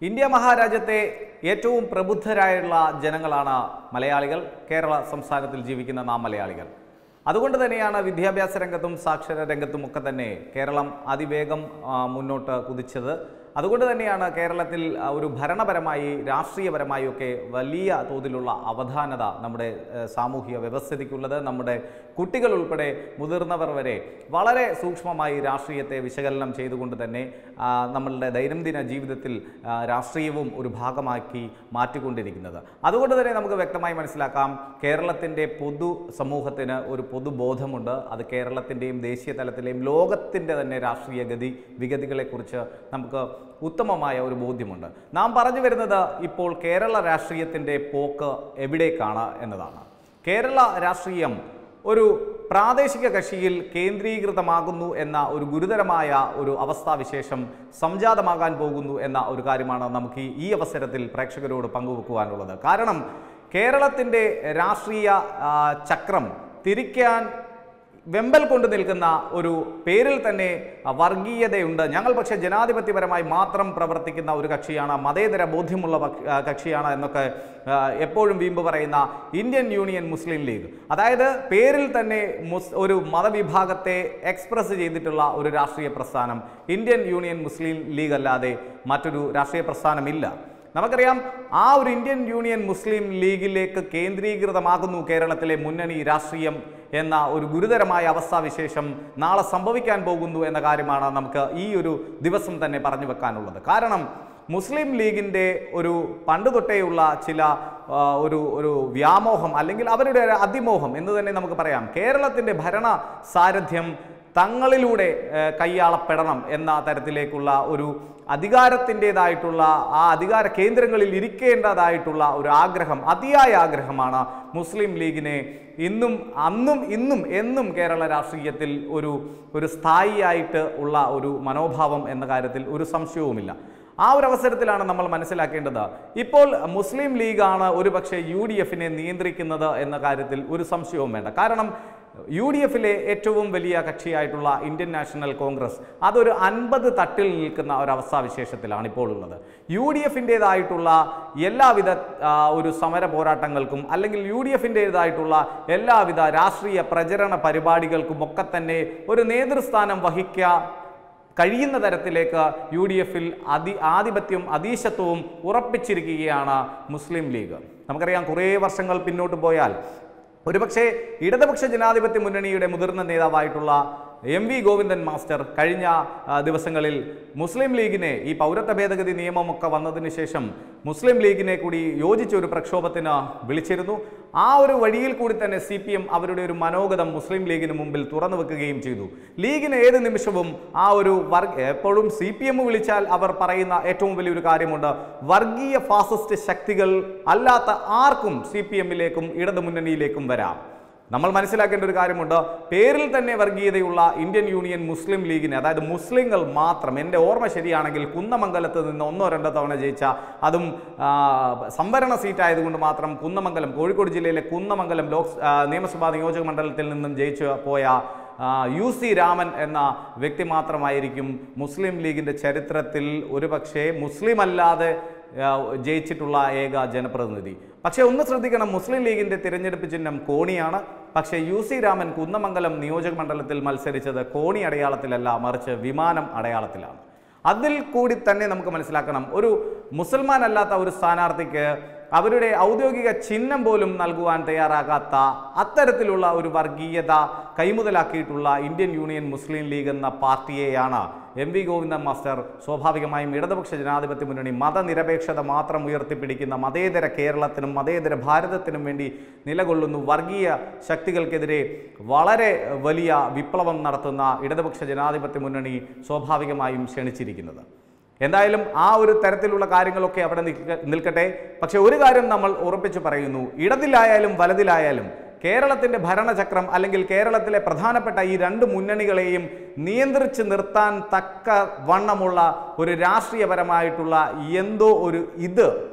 India മഹാരാജ്യത്തെ ഏറ്റവും പ്രബുദ്ധരായുള്ള ജനങ്ങളാണ് മലയാളികൾ കേരള സംസ്ഥാനത്തിൽ ജീവിക്കുന്ന നാം മലയാളികൾ അതുകൊണ്ട് തന്നെയാണ് വിദ്യാഭ്യാസ രംഗത്തും സാക്ഷര രംഗത്തും ഒക്കെ തന്നെ കേരളം അതിവേഗം ആ, മുന്നോട്ട് കുതിച്ചത് അതുകൊണ്ട് തന്നെയാണ് കേരളത്തിൽ ആ, ഒരു ഭരണപരമായി രാഷ്ട്രീയപരമായി ഒക്കെ വലിയ തോതിലുള്ള അവധാനത നമ്മുടെ ഏഹ്, സാമൂഹിക വ്യവസ്ഥിതിക്കുള്ളത് നമ്മുടെ കുട്ടികൾ ഉൾപ്പെടെ മുതിർന്നവർ വരെ വളരെ സൂക്ഷ്മമായി രാഷ്ട്രീയത്തെ വിശകലനം ചെയ്തുകൊണ്ട് തന്നെ ആ, നമ്മളുടെ ദൈനംദിന ജീവിതത്തിൽ ആ, രാഷ്ട്രീയവും ഒരു ഭാഗമാക്കി മാറ്റിക്കൊണ്ടിരിക്കുന്നത് അതുകൊണ്ട് തന്നെ നമുക്ക് വ്യക്തമായി മനസ്സിലാക്കാം കേരളത്തിൻ്റെ പൊതു സമൂഹത്തിന് ഒരു പൊതുബോധമുണ്ട് അത് കേരളത്തിൻ്റെയും ദേശീയ തലത്തിലെയും ലോകത്തിൻ്റെ തന്നെ രാഷ്ട്രീയ ഗതി വിഗതികളെക്കുറിച്ച് നമുക്ക് ഉത്തമമായ ഒരു ബോധ്യമുണ്ട് നാം പറഞ്ഞു വരുന്നത് ഇപ്പോൾ കേരള രാഷ്ട്രീയത്തിൻ്റെ പോക്ക് എവിടേക്കാണ് എന്നതാണ് കേരള രാഷ്ട്രീയം ഒരു പ്രാദേശിക കക്ഷിയിൽ കേന്ദ്രീകൃതമാകുന്നു എന്ന ഒരു ഗുരുതരമായ ഒരു അവസ്ഥാവിശേഷം സംജാതമാകാൻ പോകുന്നു എന്ന ഒരു കാര്യമാണ് നമുക്ക് ഈ- ഈ അവസരത്തിൽ പ്രേക്ഷകരോട് പങ്കുവെക്കുവാനുള്ളത് കാരണം കേരളത്തിൻ്റെ രാഷ്ട്രീയ ആ, ചക്രം തിരിക്കാൻ വെമ്പൽ കൊണ്ട് നിൽക്കുന്ന ഒരു പേരിൽ തന്നെ വർഗീയതയുണ്ട് ഞങ്ങൾ പക്ഷേ ജനാധിപത്യപരമായി മാത്രം പ്രവർത്തിക്കുന്ന ഒരു കക്ഷിയാണ് മതേതര ബോധ്യമുള്ള പക്ഷ- ആ, കക്ഷിയാണ് എന്നൊക്കെ ആ, എപ്പോഴും വീമ്പ് പറയുന്ന ഇന്ത്യൻ യൂണിയൻ മുസ്ലിം ലീഗ് അതായത് പേരിൽ തന്നെ മുസ് ഒരു മതവിഭാഗത്തെ എക്സ്പ്രസ് ചെയ്തിട്ടുള്ള ഒരു രാഷ്ട്രീയ പ്രസ്ഥാനം ഇന്ത്യൻ യൂണിയൻ മുസ്ലിം ലീഗ് അല്ലാതെ മറ്റൊരു രാഷ്ട്രീയ പ്രസ്ഥാനമില്ല നമുക്കറിയാം ആ ഒരു ഇന്ത്യൻ യൂണിയൻ മുസ്ലിം ലീഗിലേക്ക് കേന്ദ്രീകൃതമാകുന്നു കേരളത്തിലെ മുന്നണി രാഷ്ട്രീയം എന്ന ഒരു ഗുരുതരമായ അവസ്ഥാവിശേഷം നാളെ സംഭവിക്കാൻ പോകുന്നു എന്ന കാര്യമാണ് നമുക്ക് ഈ ഒരു ദിവസം തന്നെ പറഞ്ഞു വെക്കാനുള്ളത് കാരണം മുസ്ലിം ലീഗിൻ്റെ ഒരു പണ്ട് തൊട്ടേയുള്ള ചില ആ, ഒരു ഒരു വ്യാമോഹം അല്ലെങ്കിൽ അവരുടെ ഒരു അതിമോഹം എന്ന് തന്നെ നമുക്ക് പറയാം കേരളത്തിൻ്റെ ഭരണ സാരഥ്യം തങ്ങളിലൂടെ ഏഹ്, കൈയാളപ്പെടണം എന്ന തരത്തിലേക്കുള്ള ഒരു അധികാരത്തിൻ്റെതായിട്ടുള്ള ആ അധികാര കേന്ദ്രങ്ങളിൽ ഇരിക്കേണ്ടതായിട്ടുള്ള ഒരു ആഗ്രഹം അതിയായ ആഗ്രഹമാണ് മുസ്ലിം ലീഗിനെ ഇന്നും അന്നും ഇന്നും എന്നും കേരള രാഷ്ട്രീയത്തിൽ ഒരു ഒരു സ്ഥായിയായിട്ട് ഉള്ള ഒരു മനോഭാവം എന്ന കാര്യത്തിൽ ഒരു സംശയവുമില്ല ആ ഒരു അവസരത്തിലാണ് നമ്മൾ മനസ്സിലാക്കേണ്ടത് ഇപ്പോൾ മുസ്ലിം ലീഗാണ് ഒരുപക്ഷെ യു ഡി എഫിനെ നിയന്ത്രിക്കുന്നത് എന്ന കാര്യത്തിൽ ഒരു സംശയവും വേണ്ട കാരണം യു ഡി എഫിലെ ഏറ്റവും വലിയ കക്ഷിയായിട്ടുള്ള ഇന്ത്യൻ നാഷണൽ കോൺഗ്രസ് അതൊരു അൻപത് തട്ടിൽ നിൽക്കുന്ന ഒരു അവസ്ഥാവിശേഷത്തിലാണ് ഇപ്പോൾ ഉള്ളത് യു ഡി എഫിൻ്റെതായിട്ടുള്ള എല്ലാവിധ ആ, ഒരു സമര പോരാട്ടങ്ങൾക്കും അല്ലെങ്കിൽ യു ഡി എഫിൻ്റെതായിട്ടുള്ള എല്ലാവിധ രാഷ്ട്രീയ പ്രചരണ പരിപാടികൾക്കും ഒക്കെ തന്നെ ഒരു നേതൃസ്ഥാനം വഹിക്കുക കഴിയുന്ന തരത്തിലേക്ക് യു ഡി എഫിൽ അതി ആധിപത്യവും അതീശത്വവും ഉറപ്പിച്ചിരിക്കുകയാണ് മുസ്ലിം ലീഗ് നമുക്കറിയാം കുറേ വർഷങ്ങൾ പിന്നോട്ട് പോയാൽ ഒരുപക്ഷെ ഇടതുപക്ഷ ജനാധിപത്യ മുന്നണിയുടെ മുതിർന്ന നേതാവായിട്ടുള്ള എം വി ഗോവിന്ദൻ മാസ്റ്റർ കഴിഞ്ഞ ആ, ദിവസങ്ങളിൽ മുസ്ലിം ലീഗിനെ ഈ പൗരത്വ ഭേദഗതി നിയമമൊക്കെ വന്നതിന് ശേഷം മുസ്ലിം ലീഗിനെ കൂടി യോജിച്ച ഒരു പ്രക്ഷോഭത്തിന് വിളിച്ചിരുന്നു ആ ഒരു വഴിയിൽ കൂടി തന്നെ സി പി എം അവരുടെ ഒരു മനോഗതം മുസ്ലിം ലീഗിന് മുമ്പിൽ തുറന്നു വെക്കുകയും ചെയ്തു ലീഗിന് ഏത് നിമിഷവും ആ ഒരു വർഗ എപ്പോഴും സി പി എം വിളിച്ചാൽ അവർ പറയുന്ന ഏറ്റവും വലിയൊരു കാര്യമുണ്ട് വർഗീയ ഫാസിസ്റ്റ് ശക്തികൾ അല്ലാത്ത ആർക്കും സി പി എമ്മിലേക്കും ഇടതുമുന്നണിയിലേക്കും വരാം നമ്മൾ മനസ്സിലാക്കേണ്ട ഒരു കാര്യമുണ്ട് പേരിൽ തന്നെ വർഗീയതയുള്ള ഇന്ത്യൻ യൂണിയൻ മുസ്ലിം ലീഗിനെ അതായത് മുസ്ലിങ്ങൾ മാത്രം എൻ്റെ ഓർമ്മ ശരിയാണെങ്കിൽ കുന്നമംഗലത്ത് നിന്ന് ഒന്നോ രണ്ടോ തവണ ജയിച്ച അതും ആ, സംവരണ സീറ്റായതുകൊണ്ട് മാത്രം കുന്നമംഗലം കോഴിക്കോട് ജില്ലയിലെ കുന്നമംഗലം ലോക് ആ, നിയമസഭാ നിയോജക മണ്ഡലത്തിൽ നിന്നും ജയിച്ചു പോയ ആ, യു സി രാമൻ എന്ന വ്യക്തി മാത്രമായിരിക്കും മുസ്ലിം ലീഗിൻ്റെ ചരിത്രത്തിൽ ഒരുപക്ഷെ മുസ്ലിം അല്ലാതെ ആ, ജയിച്ചിട്ടുള്ള ഏക ജനപ്രതിനിധി പക്ഷേ ഒന്ന് ശ്രദ്ധിക്കണം മുസ്ലിം ലീഗിൻ്റെ തിരഞ്ഞെടുപ്പ് ചിഹ്നം കോണിയാണ് പക്ഷേ യു സി രാമൻ കുന്നമംഗലം നിയോജക മണ്ഡലത്തിൽ മത്സരിച്ചത് കോണി അടയാളത്തിലല്ല മറിച്ച് വിമാനം അടയാളത്തിലാണ് അതിൽ കൂടി തന്നെ നമുക്ക് മനസ്സിലാക്കണം ഒരു മുസൽമാൻ അല്ലാത്ത ഒരു സ്ഥാനാർത്ഥിക്ക് അവരുടെ ഔദ്യോഗിക ചിഹ്നം പോലും നൽകുവാൻ തയ്യാറാകാത്ത അത്തരത്തിലുള്ള ഒരു വർഗീയത കൈമുതലാക്കിയിട്ടുള്ള ഇന്ത്യൻ യൂണിയൻ മുസ്ലിം ലീഗ് എന്ന പാർട്ടിയെയാണ് എം വി ഗോവിന്ദൻ മാസ്റ്റർ സ്വാഭാവികമായും ഇടതുപക്ഷ ജനാധിപത്യ മുന്നണി മതനിരപേക്ഷത മാത്രം ഉയർത്തിപ്പിടിക്കുന്ന മതേതര കേരളത്തിനും മതേതര ഭാരതത്തിനും വേണ്ടി നിലകൊള്ളുന്നു വർഗീയ ശക്തികൾക്കെതിരെ വളരെ വലിയ വിപ്ലവം നടത്തുന്ന ഇടതുപക്ഷ ജനാധിപത്യ മുന്നണി സ്വാഭാവികമായും ക്ഷണിച്ചിരിക്കുന്നത് എന്തായാലും ആ ഒരു തരത്തിലുള്ള കാര്യങ്ങളൊക്കെ അവിടെ നിൽക്ക- നിൽക്കട്ടെ പക്ഷെ ഒരു കാര്യം നമ്മൾ ഉറപ്പിച്ചു പറയുന്നു ഇടതിലായാലും വലതിലായാലും കേരളത്തിന്റെ ഭരണചക്രം അല്ലെങ്കിൽ കേരളത്തിലെ പ്രധാനപ്പെട്ട ഈ രണ്ട് മുന്നണികളെയും നിയന്ത്രിച്ച് നിർത്താൻ തക്ക വണ്ണമുള്ള ഒരു രാഷ്ട്രീയപരമായിട്ടുള്ള എന്തോ ഒരു ഇത്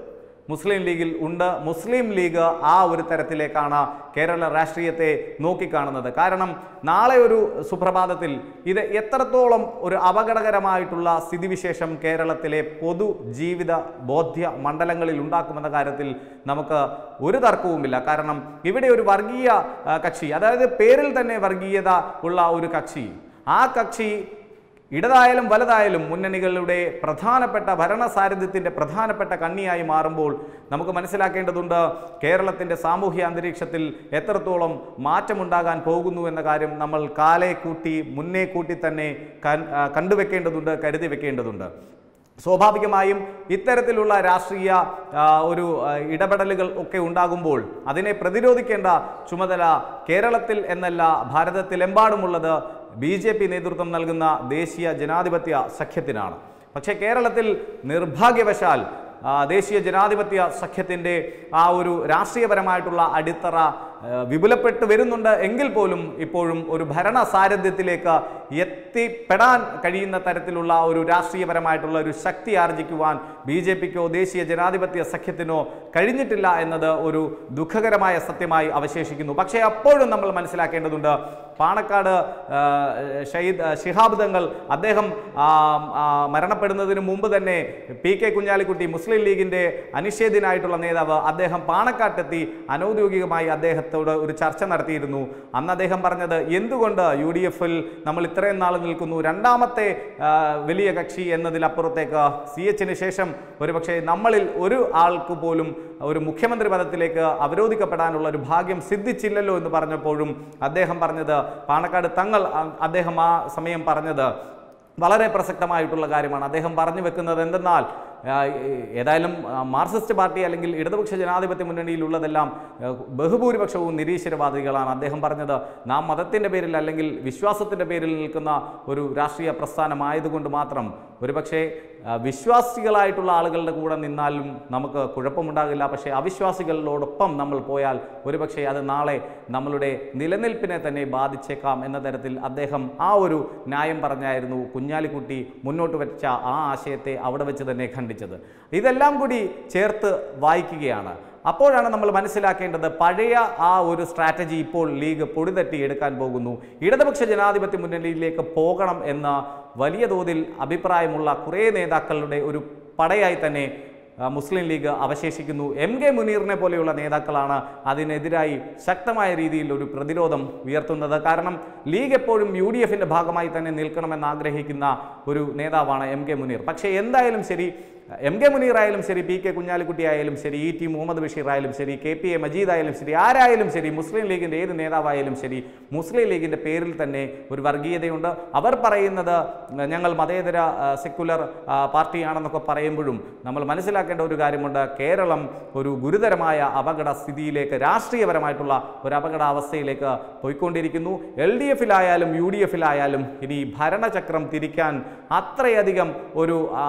മുസ്ലിം ലീഗിൽ ഉണ്ട് മുസ്ലിം ലീഗ് ആ ഒരു തരത്തിലേക്കാണ് കേരള രാഷ്ട്രീയത്തെ നോക്കിക്കാണുന്നത് കാരണം നാളെ ഒരു സുപ്രഭാതത്തിൽ ഇത് എത്രത്തോളം ഒരു അപകടകരമായിട്ടുള്ള സ്ഥിതിവിശേഷം കേരളത്തിലെ പൊതു ജീവിത ബോധ്യ മണ്ഡലങ്ങളിൽ ഉണ്ടാക്കുമെന്ന കാര്യത്തിൽ നമുക്ക് ഒരു തർക്കവുമില്ല കാരണം ഇവിടെ ഒരു വർഗീയ ആ, കക്ഷി അതായത് പേരിൽ തന്നെ വർഗീയത ഉള്ള ഒരു കക്ഷി ആ കക്ഷി ഇടതായാലും വലതായാലും മുന്നണികളുടെ പ്രധാനപ്പെട്ട ഭരണസാരഥ്യത്തിൻ്റെ പ്രധാനപ്പെട്ട കണ്ണിയായി മാറുമ്പോൾ നമുക്ക് മനസ്സിലാക്കേണ്ടതുണ്ട് കേരളത്തിൻ്റെ സാമൂഹ്യ അന്തരീക്ഷത്തിൽ എത്രത്തോളം മാറ്റമുണ്ടാകാൻ പോകുന്നു എന്ന കാര്യം നമ്മൾ കാലെ കൂട്ടി മുന്നേ കൂട്ടി തന്നെ കൺ- ആ, കണ്ടുവെക്കേണ്ടതുണ്ട് കരുതി വെക്കേണ്ടതുണ്ട് സ്വാഭാവികമായും ഇത്തരത്തിലുള്ള രാഷ്ട്രീയ ആ, ഒരു ആ, ഇടപെടലുകൾ ഒക്കെ ഉണ്ടാകുമ്പോൾ അതിനെ പ്രതിരോധിക്കേണ്ട ചുമതല കേരളത്തിൽ എന്നല്ല ഭാരതത്തിലെമ്പാടുമുള്ളത് ബി ജെ പി നേതൃത്വം നൽകുന്ന ദേശീയ ജനാധിപത്യ സഖ്യത്തിനാണ് പക്ഷേ കേരളത്തിൽ നിർഭാഗ്യവശാൽ ആ, ദേശീയ ജനാധിപത്യ സഖ്യത്തിൻ്റെ ആ ഒരു രാഷ്ട്രീയപരമായിട്ടുള്ള അടിത്തറ ആ, വിപുലപ്പെട്ട് വരുന്നുണ്ട് എങ്കിൽ പോലും ഇപ്പോഴും ഒരു ഭരണ സാരഥ്യത്തിലേക്ക് എത്തിപ്പെടാൻ കഴിയുന്ന തരത്തിലുള്ള ഒരു രാഷ്ട്രീയപരമായിട്ടുള്ള ഒരു ശക്തി ആർജിക്കുവാൻ ബി ജെ പിക്കോ ദേശീയ ജനാധിപത്യ സഖ്യത്തിനോ കഴിഞ്ഞിട്ടില്ല എന്നത് ഒരു ദുഃഖകരമായ സത്യമായി അവശേഷിക്കുന്നു പക്ഷേ അപ്പോഴും നമ്മൾ മനസ്സിലാക്കേണ്ടതുണ്ട് പാണക്കാട് ആ, ഷഹീദ് ആ, ശിഹാബ് തങ്ങൾ അദ്ദേഹം ആ, ആ, മരണപ്പെടുന്നതിന് മുമ്പ് തന്നെ പി കെ കുഞ്ഞാലിക്കുട്ടി മുസ്ലിം ലീഗിന്റെ അനിഷേധ്യനായിട്ടുള്ള നേതാവ് അദ്ദേഹം പാണക്കാട്ടെത്തി അനൗദ്യോഗികമായി അദ്ദേഹത്തോട് ഒരു ചർച്ച നടത്തിയിരുന്നു അന്ന് അദ്ദേഹം പറഞ്ഞത് എന്തുകൊണ്ട് യു ഡി എഫിൽ നമ്മൾ ഇത്രയും നാൾ നിൽക്കുന്നു രണ്ടാമത്തെ ആ, വലിയ കക്ഷി എന്നതിലപ്പുറത്തേക്ക് സി എച്ചിന് ശേഷം ഒരുപക്ഷെ നമ്മളിൽ ഒരു ആൾക്ക് പോലും ഒരു മുഖ്യമന്ത്രി പദത്തിലേക്ക് അവരോധിക്കപ്പെടാനുള്ള ഒരു ഭാഗ്യം സിദ്ധിച്ചില്ലല്ലോ എന്ന് പറഞ്ഞപ്പോഴും അദ്ദേഹം പറഞ്ഞത് പാണക്കാട് തങ്ങൾ അ- അദ്ദേഹം ആ സമയം പറഞ്ഞത് വളരെ പ്രസക്തമായിട്ടുള്ള കാര്യമാണ് അദ്ദേഹം പറഞ്ഞു വെക്കുന്നത് എന്തെന്നാൽ ആ, ഏതായാലും ആ, മാർക്സിസ്റ്റ് പാർട്ടി അല്ലെങ്കിൽ ഇടതുപക്ഷ ജനാധിപത്യ മുന്നണിയിലുള്ളതെല്ലാം ആ, ബഹുഭൂരിപക്ഷവും നിരീശ്വരവാദികളാണ് അദ്ദേഹം പറഞ്ഞത് നാം മതത്തിൻ്റെ പേരിൽ അല്ലെങ്കിൽ വിശ്വാസത്തിൻ്റെ പേരിൽ നിൽക്കുന്ന ഒരു രാഷ്ട്രീയ പ്രസ്ഥാനമായതുകൊണ്ട് മാത്രം ഒരുപക്ഷെ ആ, വിശ്വാസികളായിട്ടുള്ള ആളുകളുടെ കൂടെ നിന്നാലും നമുക്ക് കുഴപ്പമുണ്ടാകില്ല പക്ഷേ അവിശ്വാസികളോടൊപ്പം നമ്മൾ പോയാൽ ഒരുപക്ഷെ അത് നാളെ നമ്മളുടെ നിലനിൽപ്പിനെ തന്നെ ബാധിച്ചേക്കാം എന്ന തരത്തിൽ അദ്ദേഹം ആ ഒരു ന്യായം പറഞ്ഞായിരുന്നു കുഞ്ഞാലിക്കുട്ടി മുന്നോട്ട് വെച്ച ആ ആശയത്തെ അവിടെ വെച്ച് തന്നെ ഖണ്ഡിച്ചത് ഇതെല്ലാം കൂടി ചേർത്ത് വായിക്കുകയാണ് അപ്പോഴാണ് നമ്മൾ മനസ്സിലാക്കേണ്ടത് പഴയ ആ ഒരു സ്ട്രാറ്റജി ഇപ്പോൾ ലീഗ് പൊടിതട്ടി എടുക്കാൻ പോകുന്നു ഇടതുപക്ഷ ജനാധിപത്യ മുന്നണിയിലേക്ക് പോകണം എന്ന വലിയ തോതിൽ അഭിപ്രായമുള്ള കുറേ നേതാക്കളുടെ ഒരു പടയായി തന്നെ ആ, മുസ്ലിം ലീഗ് അവശേഷിക്കുന്നു എം കെ മുനീറിനെ പോലെയുള്ള നേതാക്കളാണ് അതിനെതിരായി ശക്തമായ രീതിയിൽ ഒരു പ്രതിരോധം ഉയർത്തുന്നത് കാരണം ലീഗ് എപ്പോഴും യു ഡി എഫിൻ്റെ ഭാഗമായി തന്നെ നിൽക്കണമെന്ന് ആഗ്രഹിക്കുന്ന ഒരു നേതാവാണ് എം കെ മുനീർ പക്ഷേ എന്തായാലും ശരി എം കെ മുനീർ ആയാലും ശരി പി കെ കുഞ്ഞാലിക്കുട്ടി ആയാലും ശരി ഇ ടി മുഹമ്മദ് ബഷീർ ആയാലും ശരി കെ പി എ മജീദ് ആയാലും ശരി ആരായാലും ശരി മുസ്ലിം ലീഗിൻ്റെ ഏത് നേതാവായാലും ശരി മുസ്ലിം ലീഗിൻ്റെ പേരിൽ തന്നെ ഒരു വർഗീയതയുണ്ട് അവർ പറയുന്നത് ഞങ്ങൾ മതേതര ആ, സെക്കുലർ ആ, പാർട്ടിയാണെന്നൊക്കെ പറയുമ്പോഴും നമ്മൾ മനസ്സിലാക്കേണ്ട ഒരു കാര്യമുണ്ട് കേരളം ഒരു ഗുരുതരമായ അപകട സ്ഥിതിയിലേക്ക് രാഷ്ട്രീയപരമായിട്ടുള്ള ഒരു അപകടാവസ്ഥയിലേക്ക് പോയിക്കൊണ്ടിരിക്കുന്നു എൽ ഡി എഫിലായാലും യു ഡി എഫിലായാലും ഇനി ഭരണചക്രം തിരിക്കാൻ അത്രയധികം ഒരു ആ,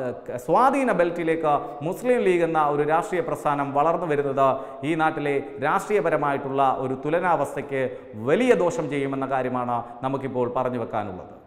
സ്വാധീന ബെൽറ്റിലേക്ക് മുസ്ലിം ലീഗ് എന്ന ഒരു രാഷ്ട്രീയ പ്രസ്ഥാനം വളർന്നു വരുന്നത് ഈ നാട്ടിലെ രാഷ്ട്രീയപരമായിട്ടുള്ള ഒരു തുലനാവസ്ഥയ്ക്ക് വലിയ ദോഷം ചെയ്യുമെന്ന കാര്യമാണ് നമുക്കിപ്പോൾ പറഞ്ഞു വെക്കാനുള്ളത്